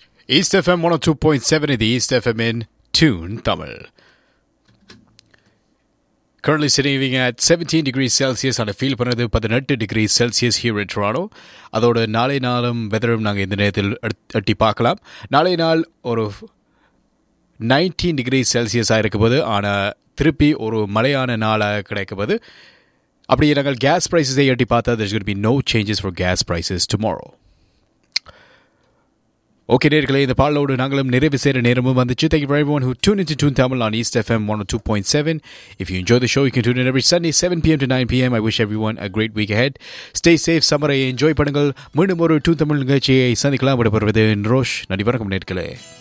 East FM 102.7 in the East FM in Tune, Tamil. Currently sitting at 17 degrees Celsius on a feel பண்ணது பதினெட்டு degrees Celsius here in Toronto. அதோட நாளை நாளும் வெதரும் நாங்கள் இந்த நேரத்தில் எட்- எட்டி பார்க்கலாம் நாளை நாள் ஒரு 19 டிகிரி செல்சியஸாக இருக்கும்போது ஆனால் திருப்பி ஒரு மழையான நாளாக கிடைக்கும்போது அப்படி நாங்கள் கேஸ் ப்ரைஸஸை எட்டி பார்த்தா there's going to be no changes for gas prices tomorrow. Okay நேர்களே இந்த பாடலோடு நாங்களும் நிறைவு செய்கிற நேரமும் வந்துச்சு thank you everyone who tune into Tune Tamil on East FM 102.7. If you enjoy the show, you can tune in every Sunday 7 p.m. to 9 p.m. I wish everyone a great week ahead. Stay safe, சம்மரை enjoy பண்ணுங்கள் மீண்டும் ஒரு Tune Tamil நிகழ்ச்சியை சந்திக்கலாம் விடப்படுவது ரோஷ் நடி வணக்கம் நேர்களே